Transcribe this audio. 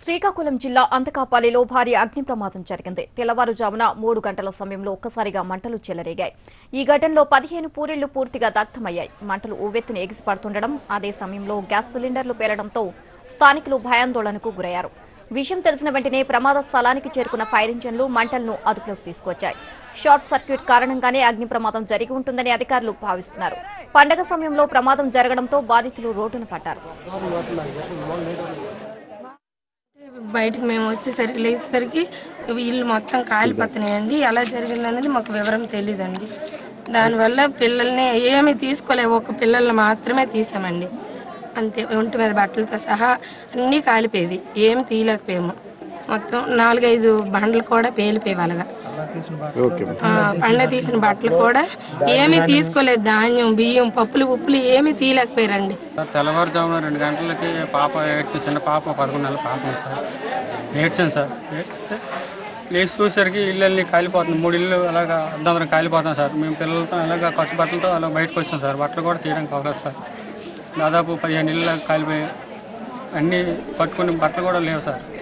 శ్రీకాకుళం జిల్లా అంతకాపల్లిలో భారీ అగ్ని ప్రమాదం జరిగింది తెల్లవారుజామున మూడు గంటల సమయంలో ఒక్కసారిగా మంటలు చెలరేగాయి ఈ ఘటనలో పదిహేను పూరిళ్లు పూర్తిగా దగ్ధమయ్యాయి మంటలు ఉవ్వెత్తున ఎగిసిపడుతుండడం అదే సమయంలో గ్యాస్ సిలిండర్లు పేలడంతో స్థానికులు భయాందోళనకు గురయ్యారు విషయం తెలిసిన వెంటనే ప్రమాద స్థలానికి చేరుకున్న ఫైర్ ఇంజన్లు మంటలను అదుపులోకి తీసుకొచ్చాయి షార్ట్ సర్క్యూట్ కారణంగానే అగ్ని ప్రమాదం జరిగి ఉంటుందని అధికారులు భావిస్తున్నారు పండగ సమయంలో ప్రమాదం జరగడంతో బాధితులు రోడ్డున పడ్డారు బయటకు మేము వచ్చేసరికి లేచేసరికి ఇల్లు మొత్తం కాలిపోతున్నాయండి ఎలా జరిగిందనేది మాకు వివరం తెలియదండి దానివల్ల పిల్లల్ని ఏమీ తీసుకోలేము ఒక పిల్లల్ని మాత్రమే తీసామండి అంతే ఒంటి మీద బట్టలతో సహా అన్నీ కాలిపోయేవి ఏమి తీయలేకపోయాము మొత్తం నాలుగైదు బండ్లు కూడా పేలిపోయేవి అలాగా ఆ, పండ తీసిన బట్టలు కూడా ఏమీ తీసుకోలేదు ధాన్యం బియ్యం పప్పులు ఉప్పులు ఏమీ తీయలేకపోయారండి సార్ తెల్లవారుజామున రెండు గంటలకి పాప ఏడ్చి చిన్న పాప పదకొండు నెలల పాప ఉంది సార్ ఏడ్చాను సార్ ఏడ్చితే లేచి చూసేసరికి ఇళ్ళని కాలిపోతుంది మూడు ఇల్లు అలాగా అర్ధంతరం కాలిపోతాం సార్ మేము పిల్లలతో అలాగా కొత్త బట్టలతో అలా బయటకు వచ్చాం సార్ బట్టలు కూడా తీయడానికి అవ్వలేదు సార్ దాదాపు పదిహేను ఇళ్ళు కాలిపోయాయి అన్నీ పట్టుకుని బట్టలు కూడా లేవు సార్